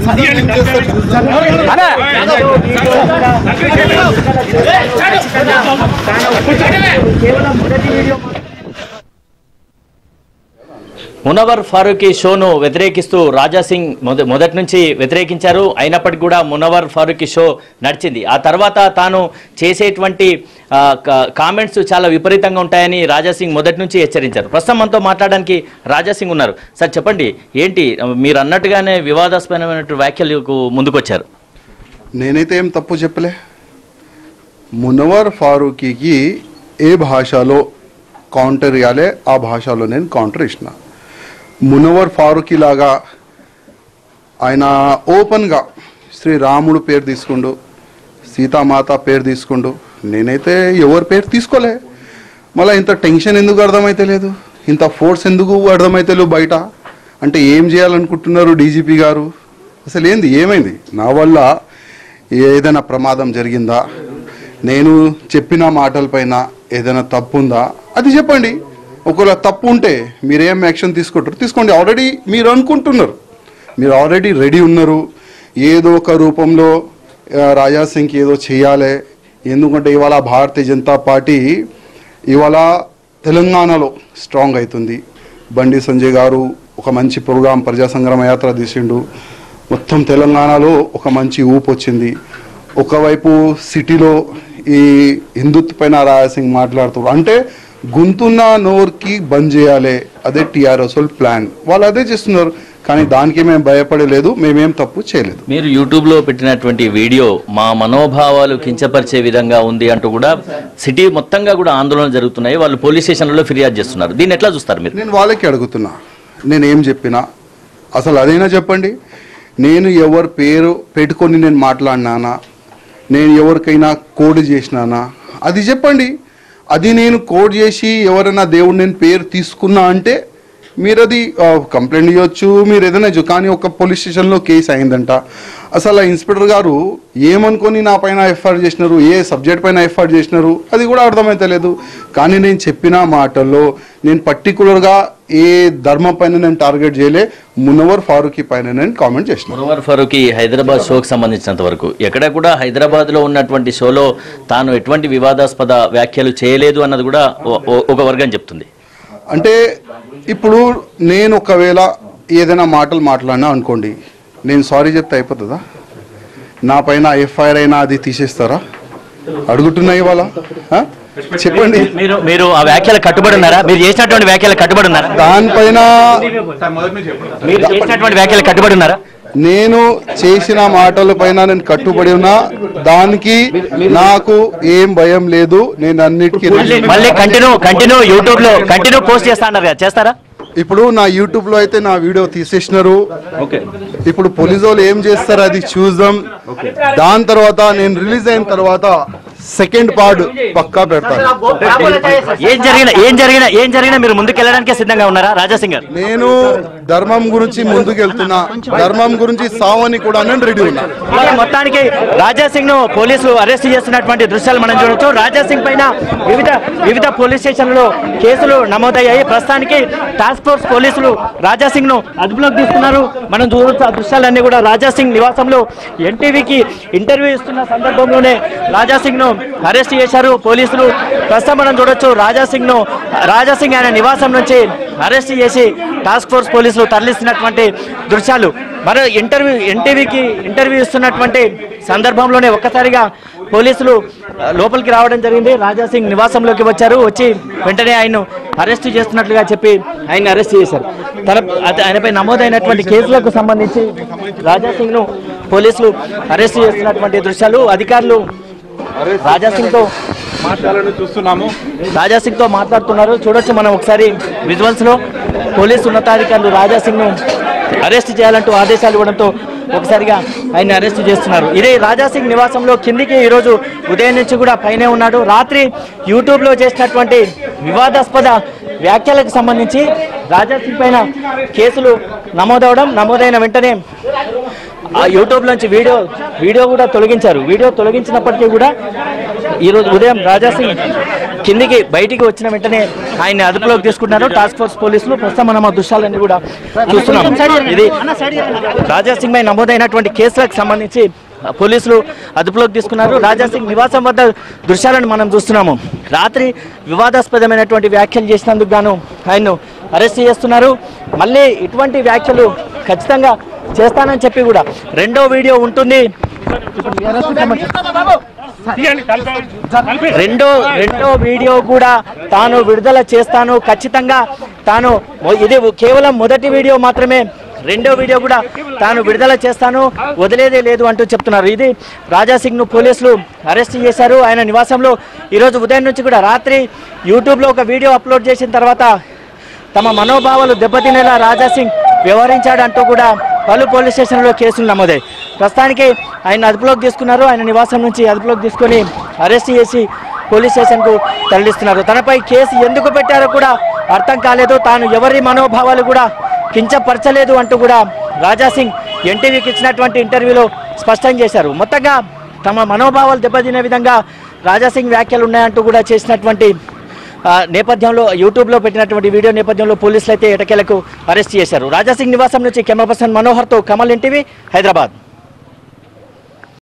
మునవర్ ఫారూఖీ షోను వ్యతిరేకిస్తూ రాజా సింగ్ మొద మొదటి నుంచి వ్యతిరేకించారు అయినప్పటికీ కూడా మునవర్ ఫారూఖీ షో నడిచింది ఆ తర్వాత తాను చేసేటువంటి ఆ, కా- కామెంట్స్ చాలా విపరీతంగా ఉంటాయని రాజా సింగ్ మొదటి నుంచి హెచ్చరించారు ప్రస్తుతం మనతో మాట్లాడడానికి రాజా సింగ్ ఉన్నారు సార్ చెప్పండి ఏంటి మీరు అన్నట్టుగానే వివాదాస్పదమైన వ్యాఖ్యలకు ముందుకొచ్చారు నేనైతే ఏం తప్పు చెప్పలే మునవర్ ఫారూఖీకి ఏ భాషలో కౌంటర్ ఇవ్వాలే ఆ భాషలో నేను కౌంటర్ ఇచ్చిన మునవర్ ఫారూఖీ లాగా ఆయన ఓపెన్గా శ్రీ రాముడు పేరు తీసుకుండు సీతామాత పేరు తీసుకుండు నేనైతే ఎవరి పేరు తీసుకోలే మళ్ళీ ఇంత టెన్షన్ ఎందుకు అర్థమైతే లేదు ఇంత ఫోర్స్ ఎందుకు అర్థమైతే లేదు బయట అంటే ఏం చేయాలనుకుంటున్నారు డీజీపీ గారు అసలు ఏంది ఏమైంది నా వల్ల ఏదైనా ప్రమాదం జరిగిందా నేను చెప్పిన మాటలపైన ఏదైనా తప్పు ఉందా అది చెప్పండి ఒకవేళ తప్పు ఉంటే మీరేం యాక్షన్ తీసుకుంటారు తీసుకోండి ఆల్రెడీ మీరు అనుకుంటున్నారు మీరు ఆల్రెడీ రెడీ ఉన్నారు ఏదో ఒక రూపంలో ఆ, రాజా సింగ్కి ఏదో చేయాలి ఎందుకంటే ఇవాళ భారతీయ జనతా పార్టీ ఇవాళ తెలంగాణలో స్ట్రాంగ్ అవుతుంది బండి సంజయ్ గారు ఒక మంచి ప్రోగ్రాం ప్రజా సంగ్రామ యాత్ర తీసిండు మొత్తం తెలంగాణలో ఒక మంచి ఊపు వచ్చింది ఒకవైపు సిటీలో ఈ హిందుత్వ పైన రాజా సింగ్ మాట్లాడుతారు అంటే గుంతున్న నోరుకి బంద్ చేయాలి అదే టీఆర్ఎస్ వాళ్ళు ప్లాన్ వాళ్ళు అదే చేస్తున్నారు కానీ దానికి మేము భయపడలేదు మేమేం తప్పు చేయలేదు మీరు యూట్యూబ్లో పెట్టినటువంటి వీడియో మా మనోభావాలు కించపరిచే విధంగా ఉంది అంటూ కూడా సిటీ మొత్తంగా కూడా ఆందోళన జరుగుతున్నాయి వాళ్ళు పోలీస్ స్టేషన్లలో ఫిర్యాదు చేస్తున్నారు దీన్ని ఎట్లా చూస్తారు మీరు నేను వాళ్ళకి అడుగుతున్నా నేను ఏం చెప్పినా అసలు అదైనా చెప్పండి నేను ఎవరి పేరు పెట్టుకొని నేను మాట్లాడినానా నేను ఎవరికైనా కోడ్ చేసినానా అది చెప్పండి అది నేను కోడ్ చేసి ఎవరైనా దేవుడు నేను పేరు తీసుకున్నా అంటే మీరు అది ఆ, కంప్లైంట్ ఇవ్వచ్చు మీరు ఏదైనా ఇవ్వచ్చు కానీ ఒక పోలీస్ స్టేషన్లో కేసు అయిందంట అసలు ఆ ఇన్స్పెక్టర్ గారు ఏమనుకొని నా పైన ఎఫ్ఐఆర్ చేసినారు ఏ సబ్జెక్ట్ పైన ఎఫ్ఐఆర్ చేసినారు అది కూడా అర్థమైతే లేదు కానీ నేను చెప్పిన మాటల్లో నేను పర్టికులర్గా ఏ ధర్మం పైన నేను టార్గెట్ చేయలే మునవర్ ఫారూఖీ పైన నేను కామెంట్ చేసిన మునవర్ ఫరూక్ హైదరాబాద్ షోకి సంబంధించినంత వరకు ఎక్కడ కూడా హైదరాబాద్ లో ఉన్నటువంటి షోలో తాను ఎటువంటి వివాదాస్పద వ్యాఖ్యలు చేయలేదు అన్నది కూడా ఓ- ఓ- ఒక వర్గం చెప్తుంది అంటే ఇప్పుడు నేను ఒకవేళ ఏదైనా మాటలు మాట్లాడినా అనుకోండి నేను సారీ చెప్తే అయిపోతుందా నా పైన ఎఫ్ఐఆర్ అయినా అది తీసేస్తారా అడుగుతున్నా ఇవాళ ఆ? చెప్పండి మీరు మీరు ఆ వ్యాఖ్యలు కట్టుబడి ఉన్నారా మీరు చేసినటువంటి వ్యాఖ్యలు కట్టుబడి ఉన్నారా దానిపైన మీరు చేసినటువంటి వ్యాఖ్యలు కట్టుబడి ఉన్నారా నేను చేసిన మాటల పైన నేను కట్టుబడి ఉన్నా దానికి నాకు ఏం భయం లేదు నేను అన్నిటికీ మళ్ళీ మళ్ళీ కంటిన్యూ కంటిన్యూ యూట్యూబ్ లో కంటిన్యూ పోస్ట్ చేస్తా అన్నారు కదా చేస్తారా ఇప్పుడు నా యూట్యూబ్ లో అయితే నా వీడియో తీసేసినారు ఓకే ఇప్పుడు పోలీసు వాళ్ళు ఏం చేస్తారు అది చూద్దాం దాని తర్వాత నేను రిలీజ్ అయిన తర్వాత సెకండ్ పార్ట్ పక్కా పెడతాను ఏం జరిగినా ఏం జరిగినా ఏం జరిగినా మీరు ముందుకు వెళ్ళడానికే సిద్ధంగా ఉన్నారా రాజా సింగ్ గారు నేను ధర్మం గురించి ముందుకు వెళ్తున్నా ధర్మం గురించి సావని కూడా నేను రెడీ ఉన్నా ఇవాళ మొత్తానికి రాజా సింగ్ ను పోలీసులు అరెస్ట్ చేస్తున్నటువంటి దృశ్యాలు మనం చూడొచ్చు రాజా సింగ్ పైన వివిధ వివిధ పోలీస్ స్టేషన్లలో కేసులు నమోదయ్యాయి ప్రస్తుతానికి టాస్క్ ఫోర్స్ పోలీసులు రాజా సింగ్ ను అదుపులోకి తీసుకున్నారు మనం చూడొచ్చు ఆ దృశ్యాలన్నీ కూడా రాజా సింగ్ నివాసంలో ఎన్టీవీకి ఇంటర్వ్యూ ఇస్తున్న సందర్భంలోనే రాజా సింగ్ ను అరెస్ట్ చేశారు పోలీసులు ప్రస్తుతం మనం చూడొచ్చు రాజా సింగ్ ను రాజా సింగ్ ఆయన నివాసం నుంచి అరెస్ట్ చేసి టాస్క్ ఫోర్స్ పోలీసులు తరలిస్తున్నటువంటి దృశ్యాలు మరి ఇంటర్వ్యూ ఎన్టీవీకి ఇంటర్వ్యూ ఇస్తున్నటువంటి సందర్భంలోనే ఒక్కసారిగా పోలీసులు ఆ, లోపలికి రావడం జరిగింది రాజా సింగ్ నివాసంలోకి వచ్చారు వచ్చి వెంటనే ఆయన్ను అరెస్ట్ చేస్తున్నట్లుగా చెప్పి ఆయన్ని అరెస్ట్ చేశారు తన అత- ఆయనపై నమోదైనటువంటి కేసులకు సంబంధించి రాజా సింగ్ ను పోలీసులు అరెస్ట్ చేస్తున్నటువంటి దృశ్యాలు అధికారులు రాజా సింగ్ తో మాట్లాడాలని చూస్తున్నాము రాజా సింగ్ తో మాట్లాడుతున్నారు చూడొచ్చు మనం ఒకసారి విజువల్స్ లో పోలీసు ఉన్నతాధికారులు రాజా సింగ్ ను అరెస్ట్ చేయాలంటూ ఆదేశాలు ఇవ్వడంతో ఒకసారిగా ఆయన అరెస్ట్ చేస్తున్నారు ఇదే రాజా సింగ్ నివాసంలో కిందికి ఈరోజు ఉదయం నుంచి కూడా పైనే ఉన్నాడు రాత్రి యూట్యూబ్ లో చేసినటువంటి వివాదాస్పద వ్యాఖ్యలకు సంబంధించి రాజా సింగ్ పైన కేసులు నమోదవడం నమోదైన వెంటనే ఆ యూట్యూబ్ నుంచి వీడియో వీడియో కూడా తొలగించారు వీడియో తొలగించినప్పటికీ కూడా ఈరోజు ఉదయం రాజాసింగ్ కిందికి బయటికి వచ్చిన వెంటనే ఆయన్ని అదుపులోకి తీసుకుంటున్నారు టాస్క్ ఫోర్స్ పోలీసులు ప్రస్తుతం మనం ఆ దృశ్యాలన్నీ కూడా చూస్తున్నాం ఇది రాజాసింగ్ పై నమోదైనటువంటి కేసులకు సంబంధించి పోలీసులు అదుపులోకి తీసుకున్నారు రాజాసింగ్ నివాసం వద్ద దృశ్యాలను మనం చూస్తున్నాము రాత్రి వివాదాస్పదమైనటువంటి వ్యాఖ్యలు చేసినందుకు గాను ఆయన్ను అరెస్ట్ చేస్తున్నారు మళ్ళీ ఇటువంటి వ్యాఖ్యలు ఖచ్చితంగా చేస్తానని చెప్పి కూడా రెండో వీడియో ఉంటుంది రెండో రెండో వీడియో కూడా తాను విడుదల చేస్తాను ఖచ్చితంగా తాను మొ- ఇది కేవలం మొదటి వీడియో మాత్రమే రెండో వీడియో కూడా తాను విడుదల చేస్తాను వదిలేదే లేదు అంటూ చెప్తున్నారు ఇది రాజాసింగ్ ను పోలీసులు అరెస్ట్ చేశారు ఆయన నివాసంలో ఈరోజు ఉదయం నుంచి కూడా రాత్రి యూట్యూబ్లో ఒక వీడియో అప్లోడ్ చేసిన తర్వాత తమ మనోభావాలు దెబ్బతినేలా రాజాసింగ్ వ్యవహరించాడంటూ కూడా పలు పోలీస్ స్టేషన్లో కేసులు నమోదాయి ప్రస్తుతానికి ఆయన అదుపులోకి తీసుకున్నారు ఆయన నివాసం నుంచి అదుపులోకి తీసుకొని అరెస్ట్ చేసి పోలీస్ స్టేషన్కు తరలిస్తున్నారు తనపై కేసు ఎందుకు పెట్టారో కూడా అర్థం కాలేదు తాను ఎవరి మనోభావాలు కూడా కించపరచలేదు అంటూ కూడా రాజాసింగ్ ఎన్టీవీకి ఇచ్చినటువంటి ఇంటర్వ్యూలో స్పష్టం చేశారు మొత్తంగా తమ మనోభావాలు దెబ్బతినే విధంగా రాజాసింగ్ వ్యాఖ్యలు ఉన్నాయంటూ కూడా చేసినటువంటి ఆ, నేపథ్యంలో యూట్యూబ్లో పెట్టినటువంటి వీడియో నేపథ్యంలో పోలీసులు అయితే ఎటకేలకు అరెస్ట్ చేశారు రాజాసింగ్ నివాసం నుంచి కెమెరా పర్సన్ మనోహర్తో కమల్ ఎన్టీవీ హైదరాబాద్